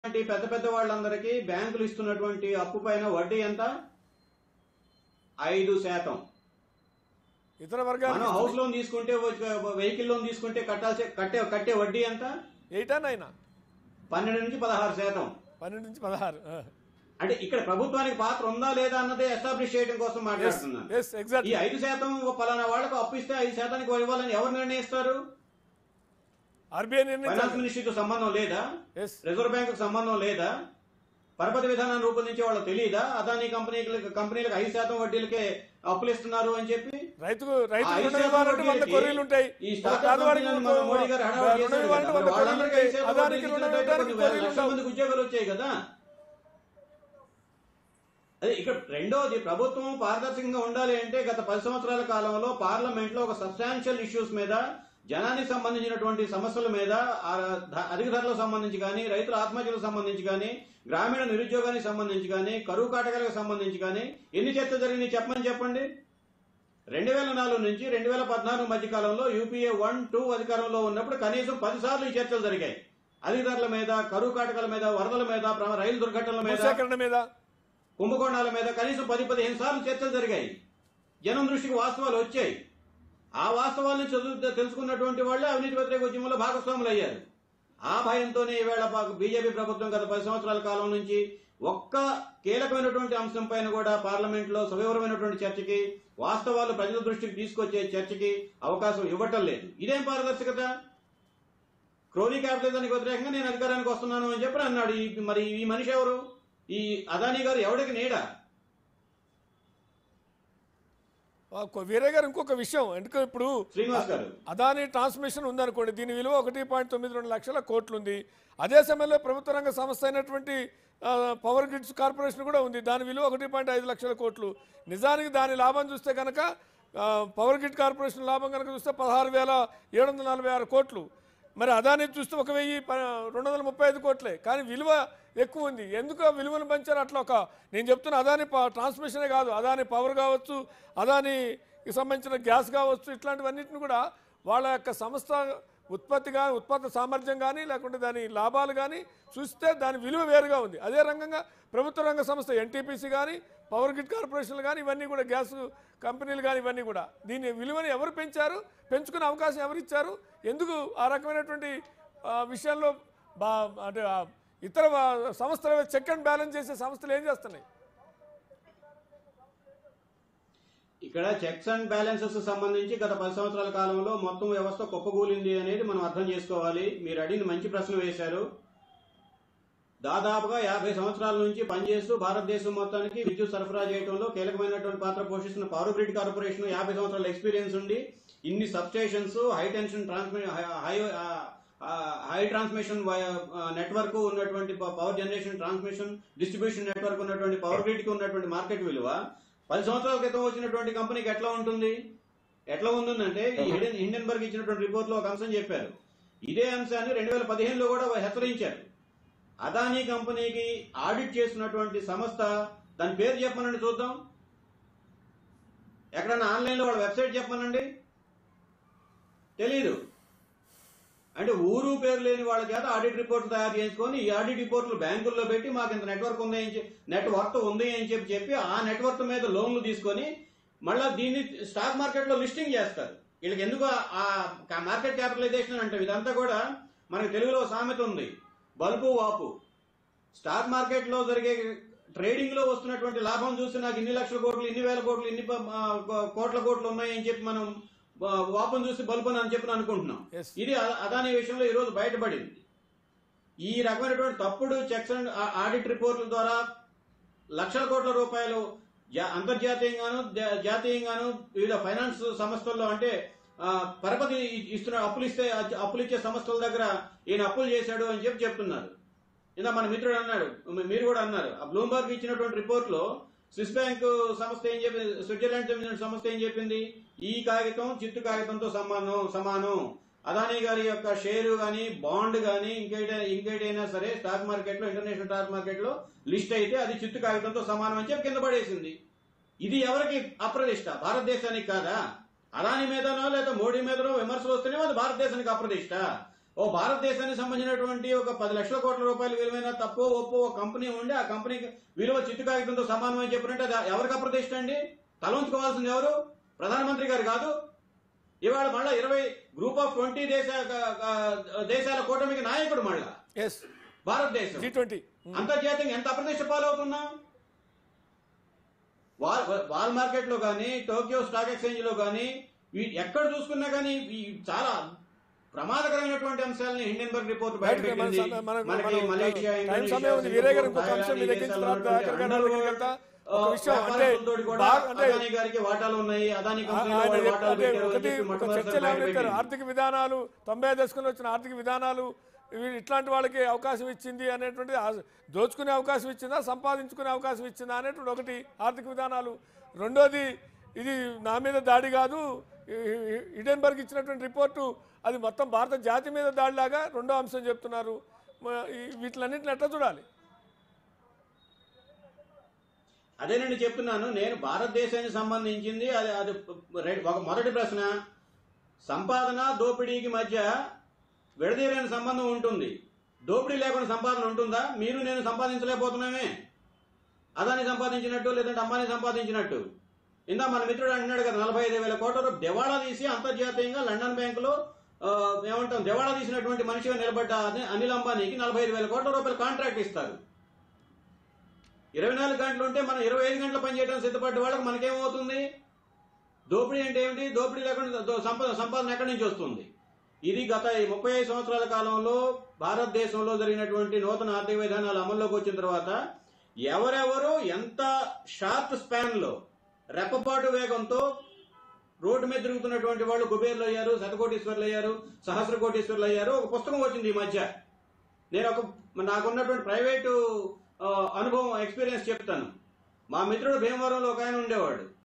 లాంటి పెద్ద పెద్ద వాళ్ళందరికీ బ్యాంకులు ఇస్తున్నటువంటి అప్పు పైన వడ్డీ ఎంత ఐదు శాతం ఇతర మనం వర్గాలు హౌస్ లోన్ తీసుకుంటే వెహికల్ లోన్ తీసుకుంటే కట్టాల్సి కట్టే కట్టే వడ్డీ ఎంత ఎయిటా నైనా పన్నెండు నుంచి పదహారు శాతం పన్నెండు నుంచి పదహారు అంటే ఇక్కడ ప్రభుత్వానికి పాత్ర ఉందా లేదా అన్నదే ఎస్టాబ్లిష్ చేయడం కోసం మాట్లాడుతున్నాను ఎస్ ఈ ఎగ్జాక్ట్లీ ఐదు శాతం పలానా వాళ్ళకు అప్పు ఇస్తే ఐదు శాతానికి ఇవ్వాలని ఎవరు నిర్ణయిస్తారు ఆర్బీఐ ఫైనాన్స్ నిర్ణయించాలి మినిస్ట్రీతో సంబంధం లేదా ఎస్ రిజర్వ్ బ్యాంకు సంబంధం లేదా పరపతి విధానాన్ని రూపొందించే వాళ్ళు తెలియదా అదానీ కంపెనీలకు కంపెనీలకు ఐదు శాతం వడ్డీలకే అప్పులు ఇస్తున్నారు అని చెప్పి రైతుకు రైతు ఆ ఐదు రుణం శాతం ఇవ్వాలంటే వంద వడ్డీలకి కొర్రీలు ఉంటాయి ఈ ఒక స్టార్టప్ పేదవాడికి కంపెనీలను మన మోడీ గారు హడావుడి రుణం చేశారు ఇవ్వాలంటే కదా. వంద కొర్రీలు వాళ్ళందరికీ ఉంటాయి ఐదు శాతం అదానికి వడ్డీ రుణం ఇచ్చినట్టయితే ఇవ్వడానికి కొన్ని వేల కొర్రీలు లక్షల ఉండవు మందికి ఉద్యోగాలు వచ్చాయి కదా అదే ఇక్కడ రెండోది ప్రభుత్వం పారదర్శకంగా ఉండాలి అంటే గత పది సంవత్సరాల కాలంలో పార్లమెంట్ లో ఒక సబ్స్టాన్షియల్ ఇష్యూస్ మీద జనానికి సంబంధించినటువంటి సమస్యల మీద ఆ ధ- అధిక ధరలకు సంబంధించి కానీ రైతుల ఆత్మహత్యలకు సంబంధించి కానీ గ్రామీణ నిరుద్యోగానికి సంబంధించి కానీ కరువు కాటకాలకు సంబంధించి కానీ ఎన్ని చర్చలు జరిగినాయి చెప్పమని చెప్పండి రెండు వేల నాలుగు నుంచి రెండు వేల పద్నాలుగు మధ్య కాలంలో యూపీఏ వన్ టూ అధికారంలో ఉన్నప్పుడు కనీసం పది సార్లు ఈ చర్చలు జరిగాయి అధిక ధరల మీద కరువు కాటకాల మీద వరదల మీద ప్ర- రైలు దుర్ఘటనల మీద భూసేకరణ మీద కుంభకోణాల మీద కనీసం పది పదిహేను సార్లు చర్చలు జరిగాయి జనం దృష్టికి వాస్తవాలు వచ్చాయి ఆ వాస్తవాలను చదువు తెలుసుకున్నటువంటి వాళ్ళే అవినీతి వ్యతిరేక ఉద్యమంలో భాగస్వాములు అయ్యారు ఆ భయంతోనే ఈవేళ బీజేపీ ప్రభుత్వం గత పది సంవత్సరాల కాలం నుంచి ఒక్క కీలకమైనటువంటి అంశం పైన కూడా పార్లమెంట్ లో సవివరమైనటువంటి చర్చకి వాస్తవాలు ప్రజల దృష్టికి తీసుకొచ్చే చర్చకి అవకాశం ఇవ్వటం లేదు ఇదేం పారదర్శకత క్రోనీ క్యాపిటలిజానికి వ్యతిరేకంగా నేను అధికారానికి వస్తున్నాను అని చెప్పి అన్నాడు ఈ మరి ఈ మనిషి ఎవరు ఈ అదానీ గారు ఎవడికి నీడ ఆ, కొ- వీరే గారు ఇంకొక విషయం ఎందుకంటే ఇప్పుడు శ్రీనివాస్ గారు అదాని ట్రాన్స్మిషన్ ఉందనుకోండి దీని విలువ ఒకటి పాయింట్ తొమ్మిది రెండు లక్షల కోట్లు ఉంది అదే సమయంలో ప్రభుత్వ రంగ సంస్థ అయినటువంటి ఆ, పవర్ గ్రిడ్స్ కార్పొరేషన్ కూడా ఉంది దాని విలువ ఒకటి పాయింట్ ఐదు లక్షల కోట్లు నిజానికి దాని లాభం చూస్తే కనుక ఆ, పవర్ గ్రిడ్ కార్పొరేషన్ లాభం కనుక చూస్తే పదహారు వేల ఏడు వందల నలభై ఆరు కోట్లు మరి అదాని చూస్తే ఒక వెయ్యి ప- రెండు వందల ముప్పై ఐదు కోట్లే కానీ విలువ ఎక్కువ ఉంది ఎందుకు ఆ విలువను పెంచారు అట్లా ఒక నేను చెప్తున్న అదాని ప- ట్రాన్స్మిషనే కాదు అదాని పవర్ కావచ్చు అదానికి సంబంధించిన గ్యాస్ కావచ్చు ఇట్లాంటివన్నిటిని కూడా వాళ్ళ యొక్క సంస్థ ఉత్పత్తి కానీ ఉత్పత్తి సామర్థ్యం కానీ లేకుంటే దాని లాభాలు కానీ చూస్తే దాని విలువ వేరుగా ఉంది అదే రంగంగా ప్రభుత్వ రంగ సంస్థ ఎన్టీపీసీ కానీ పవర్ గ్రిడ్ కార్పొరేషన్లు కానీ ఇవన్నీ కూడా గ్యాస్ కంపెనీలు కానీ ఇవన్నీ కూడా దీని విలువని ఎవరు పెంచారు పెంచుకునే అవకాశం ఎవరు ఇచ్చారు ఎందుకు ఆ రకమైనటువంటి ఆ, విషయాల్లో బా అంటే ఆ, ఇతర వా- సంస్థల చెక్ అండ్ బ్యాలెన్స్ చేసే సంస్థలు ఏం చేస్తున్నాయి ఇక్కడ చెక్స్ అండ్ బ్యాలెన్సెస్ సంబంధించి గత పది సంవత్సరాల కాలంలో మొత్తం వ్యవస్థ కుప్పకూలింది అనేది మనం అర్థం చేసుకోవాలి మీరు అడిగిన మంచి ప్రశ్న వేశారు దాదాపుగా యాభై సంవత్సరాల నుంచి పనిచేస్తూ భారతదేశం మొత్తానికి విద్యుత్ సరఫరా చేయడంలో కీలకమైనటువంటి పాత్ర పోషిస్తున్న పవర్ గ్రిడ్ కార్పొరేషన్ యాభై సంవత్సరాల ఎక్స్పీరియన్స్ ఉండి ఇన్ని సబ్స్టేషన్స్ హై టెన్షన్ ట్రాన్స్మి high ah, ah, high transmission network ఉన్నటువంటి ప- power generation transmission distribution network ఉన్నటువంటి పవర్ గ్రిడ్ కి ఉన్నటువంటి మార్కెట్ విలువ పది సంవత్సరాల క్రితం వచ్చినటువంటి కంపెనీకి ఎట్లా ఉంటుంది ఎట్లా ఉంటుందంటే ఈ హిడెన్ హిండెన్బర్గ్ ఇచ్చినటువంటి రిపోర్ట్ లో ఒక అంశం చెప్పారు ఇదే అంశాన్ని రెండు వేల పదిహేనులో కూడా హెచ్చరించారు అదానీ కంపెనీకి ఆడిట్ చేస్తున్నటువంటి సంస్థ దాని పేరు చెప్పమనండి చూద్దాం ఎక్కడన్నా ఆన్లైన్లో వాళ్ళ వెబ్సైట్ చెప్పమనండి తెలీదు అంటే ఊరు పేరు లేని వాళ్ళ చేత ఆడిట్ రిపోర్ట్లు తయారు చేసుకొని ఈ ఆడిట్ రిపోర్ట్లు బ్యాంకుల్లో పెట్టి మాకు ఇంత నెట్వర్క్ ఉంది అని చెప్పి నెట్వర్క్ ఉంది అని చెప్పి చెప్పి ఆ నెట్వర్క్ మీద లోన్లు తీసుకొని మళ్ళా దీన్ని స్టాక్ మార్కెట్ లో లిస్టింగ్ చేస్తారు వీళ్ళకి ఎందుకు ఆ- ఆ మార్కెట్ క్యాపిటలైజేషన్ అంటే ఇదంతా కూడా మనకి తెలుగులో ఒక సామెత ఉంది బల్బు వాపు స్టాక్ మార్కెట్ లో జరిగే ట్రేడింగ్ లో వస్తున్నటువంటి లాభం చూసి నాకు ఇన్ని లక్షల కోట్లు ఇన్ని వేల కోట్లు ఇన్ని ప- ఆ, కో- కోట్ల కోట్లు ఉన్నాయని చెప్పి మనం ఆ, వాపం చూసి బల్బుని అని చెప్పి అనుకుంటున్నాం Yes. ఇది అ- అదాని విషయంలో ఈ రోజు బయటపడింది ఈ రకమైనటువంటి తప్పుడు చెక్స్ అండ్ ఆ- ఆడిట్ రిపోర్టుల ద్వారా లక్షల కోట్ల రూపాయలు జా- అంతర్జాతీయంగాను జా- జాతీయంగాను వివిధ ఫైనాన్స్ సంస్థల్లో అంటే ఆ, పరపతి ఇ- ఇస్తున్న అప్పులు ఇస్తే అ- అప్పులు ఇచ్చే సంస్థల దగ్గర ఈయన అప్పులు చేశాడు అని చెప్పి చెప్తున్నారు ఇందా మన మిత్రుడు అన్నాడు మీ- మీరు కూడా అన్నారు ఆ బ్లూంబర్గ్ ఇచ్చినటువంటి రిపోర్ట్ లో స్విస్ బ్యాంక్ సంస్థ ఏం చెప్పింది స్విట్జర్లాండ్ చెందిన సంస్థ ఏం చెప్పింది ఈ కాగితం చిత్తు కాగితంతో సమానం సమానం అదానీ గారి యొక్క షేరు గాని బాండ్ గాని ఇంకేట ఇంకేటైనా సరే స్టాక్ మార్కెట్ లో ఇంటర్నేషనల్ స్టాక్ మార్కెట్ లో లిస్ట్ అయితే అది చిత్తు కాగితంతో సమానం అని చెప్పి కింద పడేసింది ఇది ఎవరికి అప్రదిష్ట భారతదేశానికి కాదా అదాని మీదనో లేదా మోడీ మీదనో విమర్శలు వస్తేనే అది భారతదేశానికి అప్రదిష్ట ఓ భారతదేశానికి సంబంధించినటువంటి ఒక పది లక్షల కోట్ల రూపాయల విలువైన తప్పో ఒప్పో ఒక కంపెనీ ఉండి ఆ కంపెనీకి విలువ చిత్తు కాగితంతో సమానం అని చెప్పినట్టు అది ఎవరికి అప్రతిష్ట అండి తలంచుకోవాల్సింది ఎవరు ప్రధానమంత్రి గారు కాదు ఇవాళ మళ్ళా ఇరవై గ్రూప్ ఆఫ్ ట్వంటీ దేశ దేశాల కూటమికి నాయకుడు మళ్ళా ఎస్ భారతదేశం జీ ట్వంటీ అంతర్జాతీయంగా ఎంత అప్రతిష్ట పాలవుతున్నాం వాల్ వాల్ మార్కెట్ లో కానీ టోక్యో స్టాక్ ఎక్స్చేంజ్ లో కానీ వీ- ఎక్కడ చూసుకున్నా కానీ ఈ చాలా ప్రమాదకరమైనటువంటి అంశాలని హిండెన్బర్గ్ రిపోర్ట్ బయటకు మన బయటపెట్టింది సమ- మనకు- మనకి మనం మలేషియా టైం ఇండోనేషియా, సమయం ఉంది వీరే గారు ఇంకొక సింగపూర్, అంశం మీ దగ్గర నుంచి థాయిలాండ్ తర్వాత ఈ ఆఖరిగా దేశాల్లో దగ్గరికి వెళ్తా. ఆ, ఒక విషయం అంటే వ్యాపారస్తులతోటి కూడా బాగా- అంటే అదానీ గారికి వాటాలు ఉన్నాయి అదానీ ఆ- కంపెనీలో ఆయన వాళ్ళు చెప్ప- వాటాలు అంటే పెట్టారు అని ఒకటి చెప్పి ఒక మొట్టమొదటిసారి చర్చలు ఏమని చెప్పారు బయటపెట్టింది. ఆర్థిక విధానాలు తొంభై దశకంలో వచ్చిన ఆర్థిక విధానాలు ఇవి ఇట్లాంటి వాళ్ళకి అవకాశం ఇచ్చింది అనేటువంటి ఆ- దోచుకునే అవకాశం ఇచ్చిందా సంపాదించుకునే అవకాశం ఇచ్చిందా అనేటువంటి ఒకటి ఆర్థిక విధానాలు రెండోది ఇది నా మీద దాడి కాదు ఈ- ఈ- హిడెన్బర్గ్ ఇచ్చినటువంటి రిపోర్టు అది మొత్తం భారత జాతి మీద దాడిలాగా రెండో అంశం చెప్తున్నారు మ- ఈ- వీటిలన్నింటిని ఎట్లా చూడాలి అదేనండి చెప్తున్నాను నేను భారతదేశానికి సంబంధించింది అది అది రె- ఒక మొదటి ప్రశ్న సంపాదన దోపిడీకి మధ్య విడదీయలేని సంబంధం ఉంటుంది దోపిడీ లేకుండా సంపాదన ఉంటుందా మీరు నేను సంపాదించలేకపోతున్నామే అదాని సంపాదించినట్టు లేదంటే అంబానీ సంపాదించినట్టు ఇందా మన మిత్రుడు అంటున్నాడు కదా నలభై ఐదు వేల కోట్ల రూపాయలు దివాళా తీసి అంతర్జాతీయంగా లండన్ బ్యాంకులో ఆ, ఏమంటాం దివాళా తీసినటువంటి మనిషిగా నిలబడ్డ అని- అనిల్ అంబానీకి నలభై ఐదు వేల కోట్ల రూపాయలు కాంట్రాక్ట్ ఇస్తారు ఇరవై నాలుగు గంటలు ఉంటే మనం ఇరవై ఐదు గంటలు పనిచేయడం సిద్ధపడ్డ వాళ్ళకి మనకేమవుతుంది దోపిడీ అంటే ఏమిటి దోపిడీ లేకుండా దో- సంపద సంపాదన ఎక్కడి నుంచి వస్తుంది ఇది గత ఈ ముప్పై ఐదు సంవత్సరాల కాలంలో భారతదేశంలో జరిగినటువంటి నూతన ఆర్థిక విధానాలు అమల్లోకి వచ్చిన తర్వాత ఎవరెవరు ఎంత షార్ట్ స్పాన్ లో రెప్పపాటు వేగంతో రోడ్డు మీద తిరుగుతున్నటువంటి వాళ్ళు కుబేర్లు అయ్యారు శతకోటీశ్వర్లు అయ్యారు సహస్ర కోటీశ్వర్లు అయ్యారు ఒక పుస్తకం వచ్చింది ఈ మధ్య నేను ఒక నాకున్నటువంటి ప్రైవేటు ఆ, అనుభవం ఎక్స్పీరియన్స్ చెప్తాను మా మిత్రుడు భీమవరంలో ఒక ఆయన ఉండేవాడు